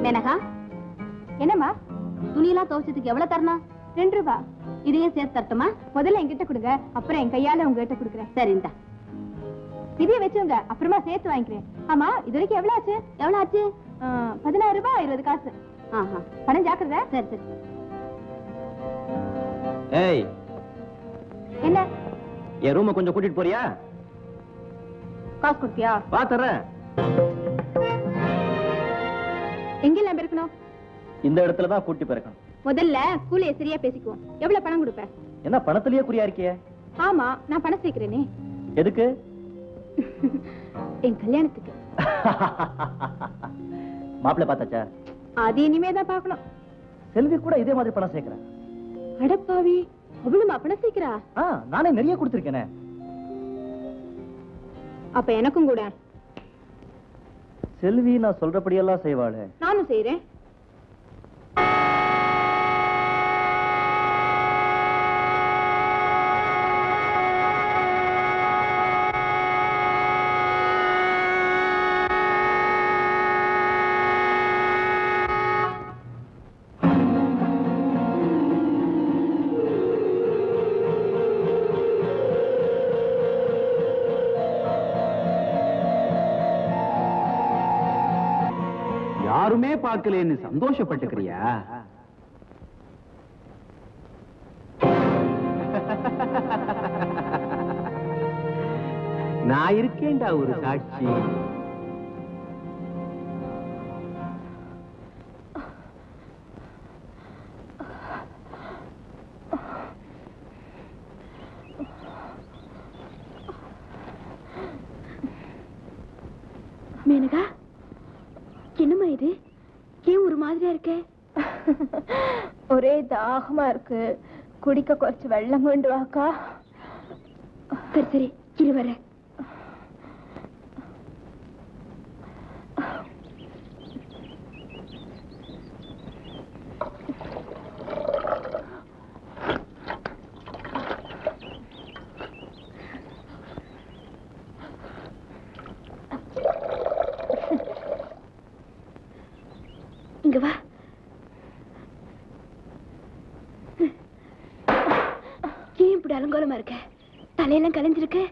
மேனகா என்னம்மா துணியெல்லாம் துவைச்சதுக்கு எவ்வளவு தரணும் ரெண்டு ரூபா இதையும் சேர்த்து தரட்டுமா முதல்ல என்கிட்ட கொடுங்க அப்புறம் என் கையால உங்ககிட்ட கொடுக்குறேன் சரி இந்தா இதைய வச்சுங்க அப்புறமா சேர்த்து வாங்கிக்கிறேன் ஆமா இது வரைக்கும் எவ்வளவு ஆச்சு எவ்வளவு ஆச்சு ஆ, பதினாறு ரூபாய் இருபது காசு ஆஹா பணம் ஜாக்கிரதை சரி சரி ஏய் என்ன என் ரூமை கொஞ்சம் கூட்டிட்டு போறியா காசு கொடுத்தியா வா தர்றேன் எங்கெல்லாம் பெருக்கணும் இந்த இடத்துல தான் கூட்டி பிறக்கணும் முதல்ல கூலிய சரியா பேசிக்குவோம் எவ்வளவு பணம் கொடுப்ப என்ன பணத்திலேயே குறியா இருக்கியே ஆமா நான் பணம் சேர்க்கிறேனே எதுக்கு என் கல்யாணத்துக்கு மாப்பிள்ளை பார்த்தாச்சா அது இனிமே தான் பார்க்கணும் செல்வி கூட இதே மாதிரி பணம் சேர்க்கிறேன் அடப்பாவி அவ்வளவுமா பணம் சேர்க்கிறா ஆ நானே நிறைய கொடுத்துருக்கேனே அப்ப எனக்கும் கூட செல்வி நான் சொல்றபடியெல்லாம் செய்வாளே நானும் செய்யறேன் யாருமே பார்க்கலன்னு சந்தோஷப்பட்டுக்கிறியா நான் இருக்கேன்டா ஒரு சாட்சி மேனகா என்னம்மா இது ஏன் ஒரு மாதிரியா இருக்க ஒரே தாகமா இருக்கு குடிக்க കുറച്ച് வெள்ளம் கொண்டு வாக்கா சரி சரி இரு வரேன் இங்க வா ஏன் இப்படி அலங்கோலமா இருக்க தலையெல்லாம் கலைஞ்சிருக்கு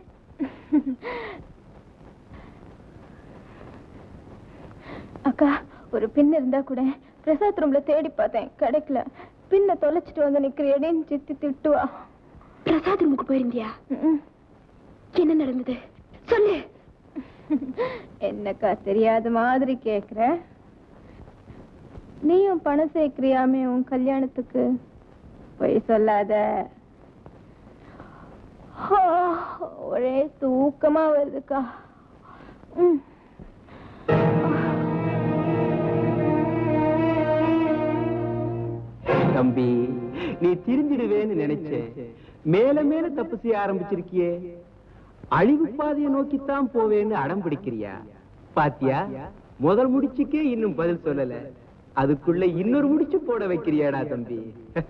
அக்கா ஒரு பின் இருந்தா கூட பிரசாத் ரூம்ல தேடி பார்த்தேன் கிடைக்கல பின்ன தொலைச்சிட்டு வந்து நிக்கிறியேன்னு சித்தி திட்டுவா பிரசாத் ரூமுக்கு போயிருந்தியா என்ன நடந்தது சொல்லு என்னக்கா தெரியாத மாதிரி கேக்குற நீயும் பணம் சேர்க்கிறியாமே உன் கல்யாணத்துக்கு பொய் சொல்லாத ஆ, ஒரே தூக்கமா வருதுக்கா ம். தம்பி நீ திருந்திடுவேன்னு நினைச்சேன் மேல மேல தப்பு செய்ய ஆரம்பிச்சிருக்கியே அழிவு பாதையை நோக்கித்தான் போவேன்னு அடம் பிடிக்கிறியா பாத்தியா முதல் முடிச்சுக்கே இன்னும் பதில் சொல்லல அதுக்குள்ள இன்னொரு முடிச்சு போட வைக்கிறியாடா தம்பி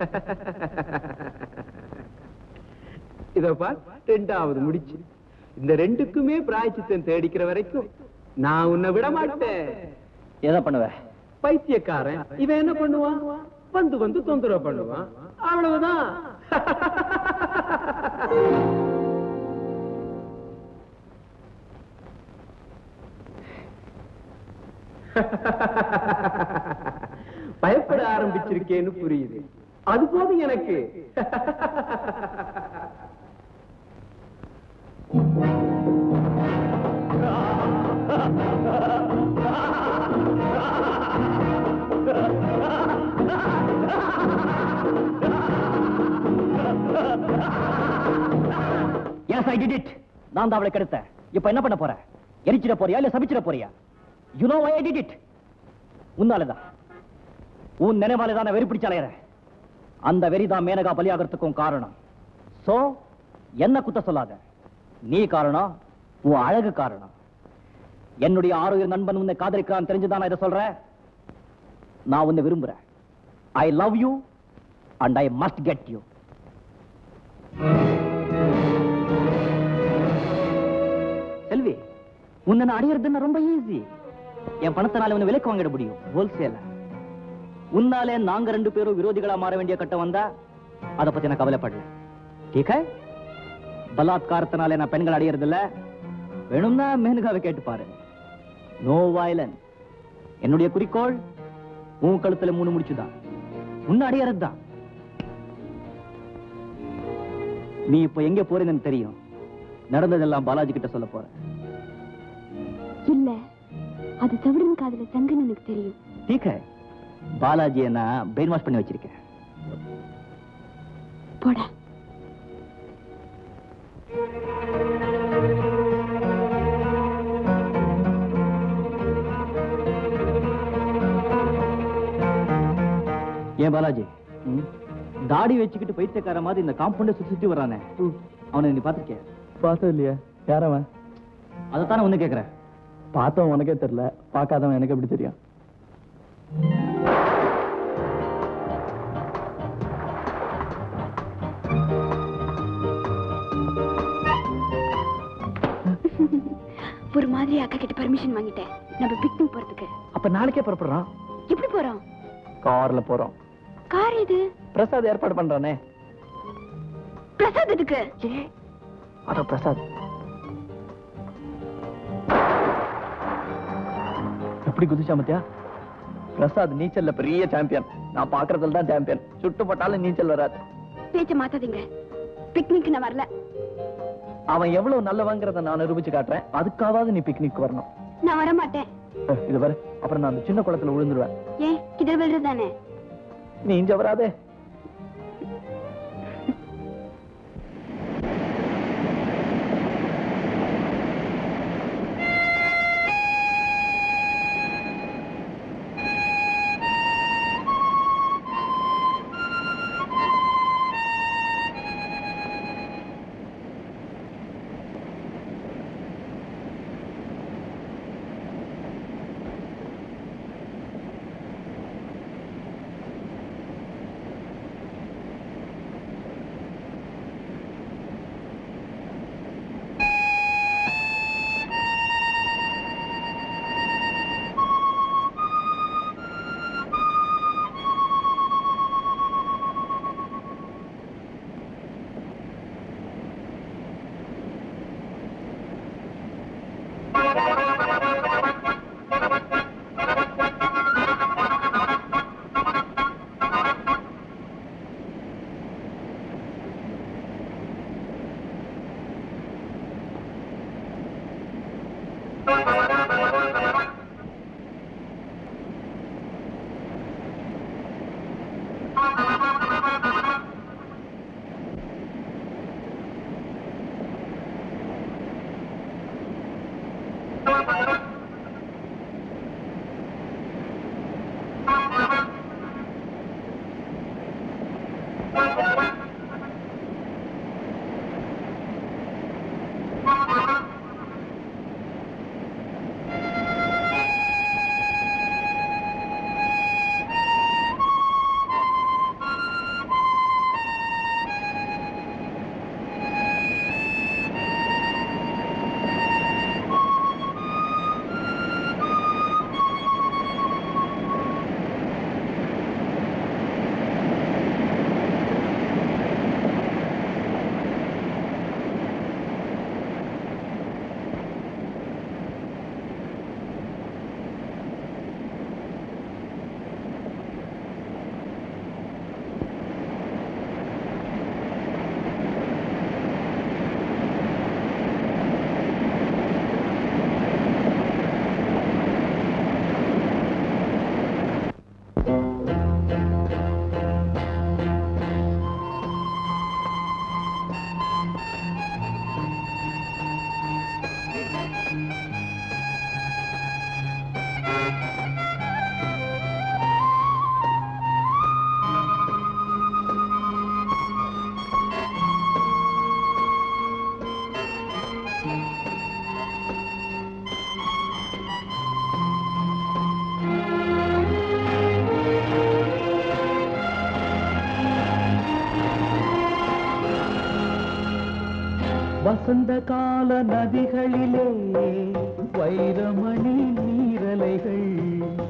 இதோ பார் ரெண்டாவது முடிச்சு இந்த ரெண்டுக்குமே பிராய்ச்சித்தம் தேடிக்கிற வரைக்கும் நான் உன்னை விட மாட்டேன் எதை பண்ணுவ பைத்தியக்காரன் இவன் என்ன பண்ணுவான் வந்து வந்து தொந்தரவு பண்ணுவான் அவ்வளவுதான் பயப்பட ஆரம்பிச்சிருக்கேன்னு புரியுது அது போதும் எனக்கு எஸ் ஐ டிட் இட் நான் தான் அவளை கெடுத்தேன் இப்ப என்ன பண்ண போற எரிச்சிட போறியா இல்ல சபிச்சிட போறியா you know I did it உன்னாலதான் உன் நினைவால தான் நான் வெறி பிடிச்சு அலையறேன் அந்த வெறி தான் மேனகா பலியாகிறதுக்கும் காரணம் சோ என்ன குத்த சொல்லாத நீ காரணம் உன் அழகு காரணம் என்னுடைய ஆரோக்கிய நண்பன் உன்னை காதலிக்கிறான் தெரிஞ்சுதான் நான் இதை சொல்றேன் நான் உன்னை விரும்புறேன் I love you and I must get you Selvi உன்னை நான் அடையிறதுன்னு ரொம்ப ஈஸி என் பணத்தினால உன்னை விலைக்கு வாங்கிட முடியும் ஹோல்சேலா உன்னாலே நாங்க ரெண்டு பேரும் விரோதிகளா மாற வேண்டிய கட்டம் வந்தா அத பத்தி நான் கவலைப்படல டீக்க பலாத்காரத்தினாலே நான் பெண்கள் அடையறது இல்ல வேணும்னா மேனுகாவை கேட்டு பாரு நோ வயலன்ஸ் என்னுடைய குறிக்கோள் உன் கழுத்துல மூணு முடிச்சுதான் உன்னை அடையறது தான் நீ இப்ப எங்க போறேன்னு தெரியும் நடந்ததெல்லாம் பாலாஜி கிட்ட சொல்ல போற இல்ல அது தவிரன் காதுல தங்குன்னு எனக்கு தெரியும் டீக்க பாலாஜியை நான் பிரெயின் வாஷ் பண்ணி வச்சிருக்கேன் போடா ஏன் பாலாஜி தாடி வச்சுக்கிட்டு பைத்தியக்கார மாதிரி இந்த காம்பவுண்டை சுத்தி சுத்தி வர்றானே அவனை நீ பாத்திருக்கிய பார்த்தது இல்லையா யாரவன் அதைத்தானே ஒண்ணு கேக்குறேன் பார்த்தவன் உனக்கே தெரியல பார்க்காதவன் எனக்கு எப்படி தெரியும் ஒரு மாதிரி அக்கா கிட்ட பர்மிஷன் வாங்கிட்டேன் நம்ம பிக்னிக் போறதுக்கு அப்ப நாளைக்கே புறப்படுறான் எப்படி போறோம் கார்ல போறோம் கார் இது பிரசாத் ஏற்பாடு பண்றானே பிரசாத் இதுக்கு அதோ பிரசாத் எப்படி குதிச்சா மத்தியா பிரசாத் நீச்சல்ல பெரிய சாம்பியன் நான் பாக்குறதுல தான் சாம்பியன் சுட்டு போட்டாலும் நீச்சல் வராது பேச்ச மாத்தாதீங்க பிக்னிக் நான் வரல அவன் எவ்வளவு நல்லவங்கிறத நான் நிரூபிச்சு காட்டுறேன் அதுக்காவது நீ பிக்னிக் வரணும் நான் வர மாட்டேன் அஹ், இது பாரு அப்புறம் நான் அந்த சின்ன குளத்துல விழுந்துருவேன் ஏன் கிட்ட விழுறது தானே நீ இங்க வராதே வசந்த கால நதிகளிலே வைரமணி நீரலைகள் வசந்த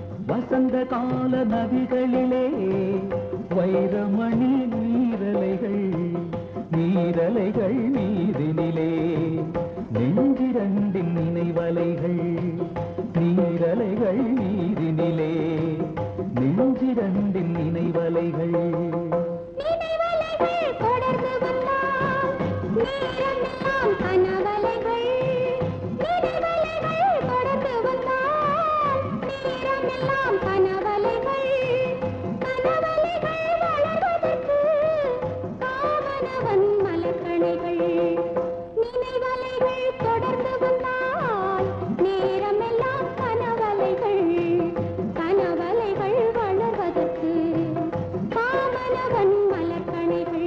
வசந்த கால நதிகளிலே வைரமணி நீரலைகள் நீரலைகள் நீரினிலே நெஞ்சிரண்டின் நினைவலைகள் நீரலைகள் நீரினிலே நெஞ்சிரண்டின் நினைவலைகள் நினைவலைகள் தொடர்ந்து வந்தால் நேரமெல்லாம் கனவலைகள் நினைவலைகள் தொடர்ந்து வந்தால் நேரமெல்லாம் கனவலைகள் கனவலைகள் வளர்வதற்கு காவனவன் மலர்கணைகள் நினைவலைகள் தொடர்ந்து வந்தால் நேரமெல்லாம் கனவலைகள் கனவலைகள் வளர்வதற்கு காமனவன் மலர்கணைகள்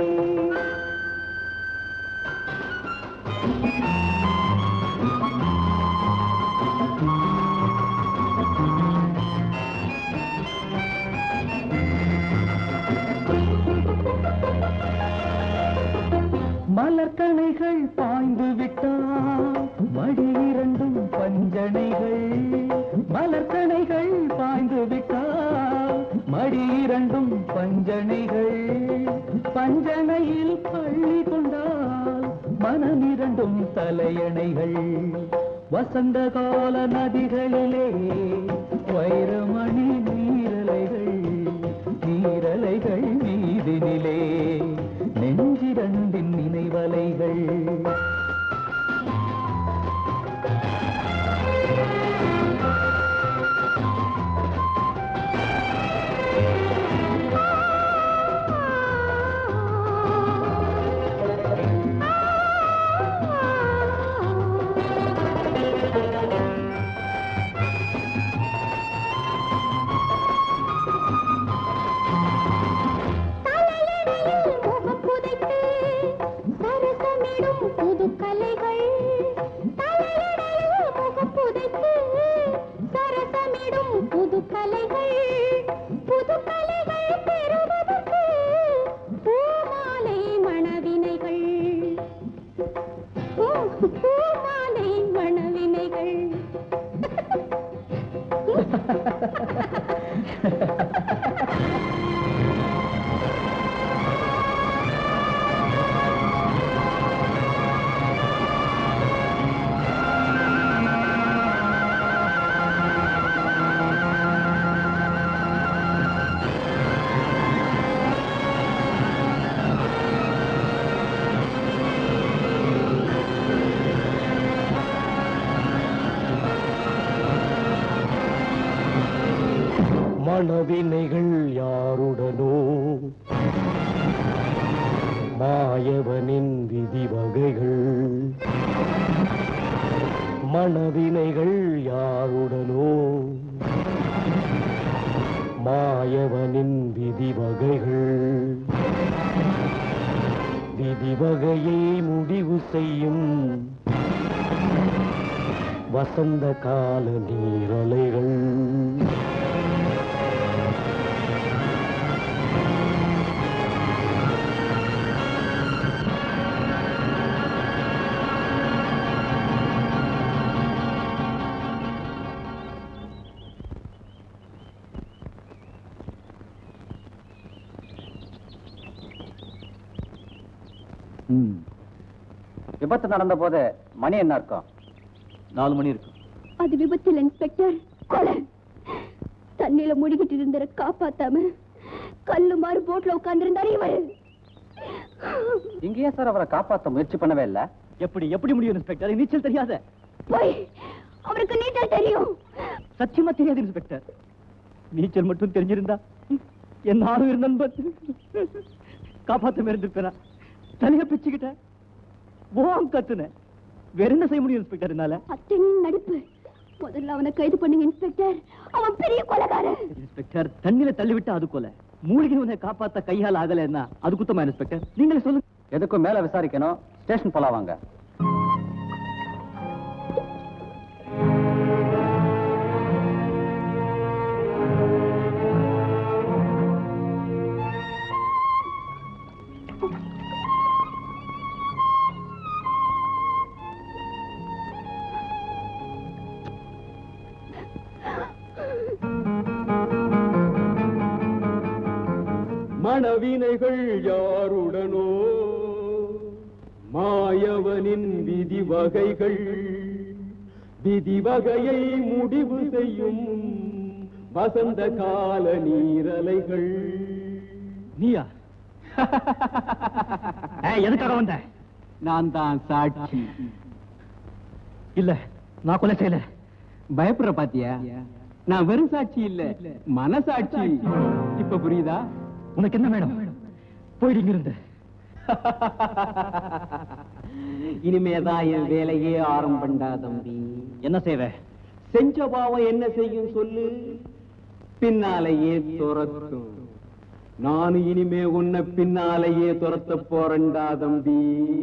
மலர்கணைகள் பாய்ந்து விட்டால் மடி இரண்டும் பஞ்சனைகள் மலர்கணைகள் பாய்ந்து விட்டால் மடி இரண்டும் பஞ்சனைகள் பஞ்சனையில் பள்ளி கொண்டால் மனம் இரண்டும் தலையணைகள் வசந்த கால நதிகளிலே வைரமணி நீரலைகள் நீரலைகள் மீதினிலே நெஞ்சிரண்டின் நினைவலைகள் தலையணையில் முகம் புதைத்து சரசமிடும் புது கலைகள் தலையணையில் முகம் புதைத்து சரசமிடும் புது கலைகள் புது கலைகள் பெறுவதற்கு பூமாலை மணவினைகள் பூ- பூமாலை மணவினைகள் மனவினைகள் யாருடனோ மாயவனின் விதி வகைகள் மனவினைகள் யாருடனோ மாயவனின் விதி வகைகள் விதி வகையை முடிவு செய்யும் வசந்த கால நீரலைகள் விபத்து நடந்த போது மணி என்ன இருக்கும் நாலு மணி இருக்கும் அது விபத்தில் இன்ஸ்பெக்டர் கொலை தண்ணியில முழுகிட்டு இருந்தர காப்பாத்தாம கல்லு மாறு போட்ல உட்கார்ந்திருந்தாரு இவரு இங்க ஏன் சார் அவரை காப்பாத்த முயற்சி பண்ணவே இல்ல எப்படி எப்படி முடியும் இன்ஸ்பெக்டர் நீச்சல் தெரியாத போய் அவருக்கு நீச்சல் தெரியும் சத்தியமா தெரியாது இன்ஸ்பெக்டர் நீச்சல் மட்டும் தெரிஞ்சிருந்தா என் நானும் இருந்தன் காப்பாத்த இருந்திருப்பேனா தலைய பிச்சுக்கிட்டேன் ஓம் கத்துனேன் வேற என்ன செய்ய முடியும் இன்ஸ்பெக்டர் என்னால அத்தனையும் நடிப்பு முதல்ல அவனை கைது பண்ணுங்க இன்ஸ்பெக்டர் அவன் பெரிய கொலைகாரன் இன்ஸ்பெக்டர் தண்ணில தள்ளி விட்டு அது கொலை மூலிகைவனை காப்பாத்த கையால் ஆகலைன்னா அது குத்தமா இன்ஸ்பெக்டர் நீங்களே சொல்லுங்க எதுக்கும் மேல விசாரிக்கணும் ஸ்டேஷன் போலாம் வாங்க மனவினைகள் யாருடனோ மாயவனின் விதி வகைகள் விதி வகையை முடிவு செய்யும் வசந்த கால நீரலைகள் நீயா ஏய், எதுக்காக வந்த நான் தான் சாட்சி இல்ல நான் கொலை செய்யல பயப்படுற பாத்தியா நான் வெறும் சாட்சி இல்ல மனசாட்சி இப்ப புரியுதா உனக்கு என்ன வேணும் போயிடுங்க இருந்து இனிமேதான் என் வேலையே ஆரம்பண்டா தம்பி என்ன செய்வ செஞ்ச பாவம் என்ன செய்யும் சொல்லு பின்னாலேயே துரத்தும் நான் இனிமே உன்னை பின்னாலேயே துரத்த போறேன்டா தம்பி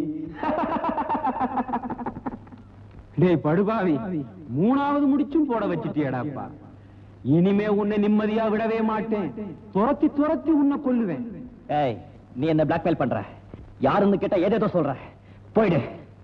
டேய் படுபாவி மூணாவது முடிச்சும் போட வச்சுட்டியடாப்பா இனிமே உன்னை நிம்மதியா விடவே மாட்டேன் துரத்தி துரத்தி உன்னை கொல்லுவேன் ஏய் நீ என்ன பிளாக்மெயில் பண்ற யாருன்னு கேட்டா ஏதேதோ சொல்ற போயிடு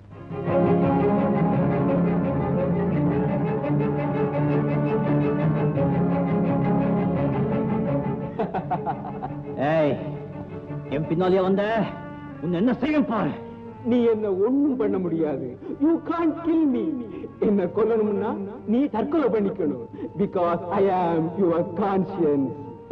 ஏய் என் பின்னாலே வந்த உன்னை என்ன செய்யும் பாரு நீ என்ன ஒண்ணும் பண்ண முடியாது யூ கான் கில் மீ என்ன கொல்லணும்னா நீ தற்கொலை பண்ணிக்கணும் because I am your conscious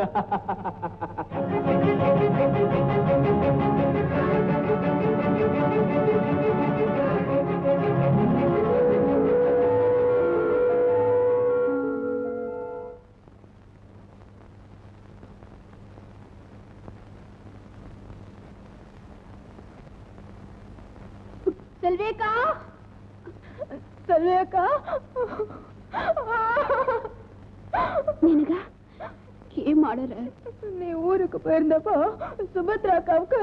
செல்வேக்கா செல்வேக்கா நினகா ஏன் ஆடுற நீ ஊருக்கு போயிருந்தப்போ சுபத்ரா அக்காவுக்கு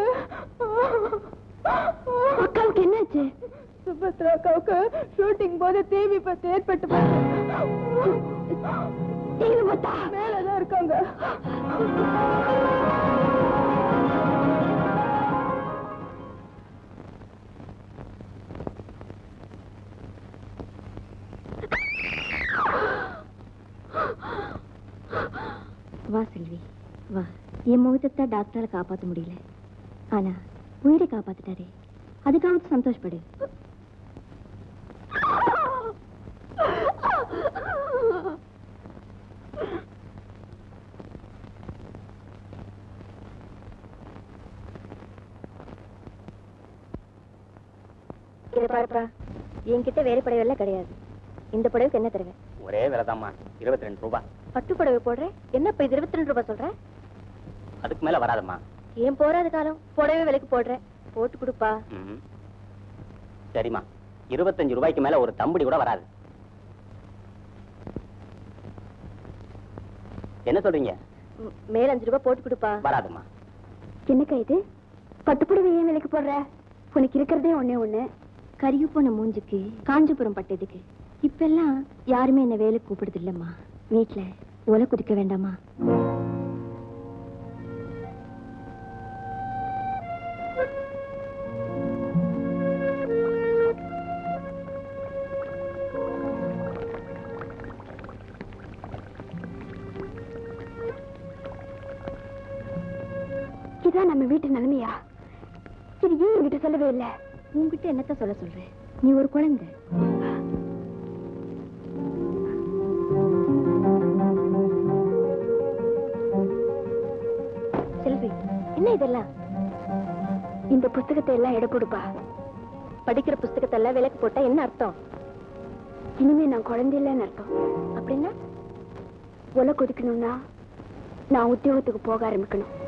அக்காவுக்கு என்னாச்சு சுபத்ரா அக்காவுக்கு ஷூட்டிங் போது தீ விபத்து ஏற்பட்டு தீவு பத்தா மேலதான் இருக்காங்க வா செல்வி வா என் முகத்தை டாக்டரால காப்பாத்த முடியல ஆனா உயிரை காப்பாத்திட்டாரே அதுக்காவது சந்தோஷப்படு இதை பாருப்பா என்கிட்ட வேறு புடவைலாம் கிடையாது இந்த புடவைக்கு என்ன தருவேன் ஒரே விலைதாம்மா இருபத்தி ரெண்டு ரூபாய் பட்டு புடவை போடுறேன் என்ன இப்ப இது இருபத்தி ரெண்டு ரூபாய் சொல்றேன் அதுக்கு மேல வராதம்மா ஏன் போறாத காலம் புடவை விலைக்கு போடுறேன் போட்டு கொடுப்பா சரிம்மா இருபத்தஞ்சு ரூபாய்க்கு மேல ஒரு தம்படி கூட வராது என்ன சொல்றீங்க ம், மேல அஞ்சு ரூபாய் போட்டு கொடுப்பா வராதும்மா என்னக்கா இது பட்டு புடவை ஏன் விலைக்கு போடுற உனக்கு இருக்கிறதே ஒண்ணே ஒண்ணு கரியு போன மூஞ்சுக்கு காஞ்சிபுரம் பட்டதுக்கு இப்பெல்லாம் யாருமே என்ன வேலைக்கு கூப்பிடுது இல்லம்மா வீட்டுல ஒலை குதிக்க வேண்டாமா இதான் நம்ம வீட்டு நிலைமையா இது ஏன் என்கிட்ட சொல்லவே இல்ல உன்கிட்ட என்னத்த சொல்ல சொல்றேன் நீ ஒரு குழந்தை செல்வி என்ன இதெல்லாம் இந்த புஸ்தகத்தை எல்லாம் எடை போடுப்பா படிக்கிற புஸ்தகத்தை எல்லாம் விலைக்கு போட்டா என்ன அர்த்தம் இனிமே நான் குழந்தை இல்லைன்னு அர்த்தம் அப்படின்னா ஒலை கொதிக்கணும்னா நான் உத்தியோகத்துக்கு போக ஆரம்பிக்கணும்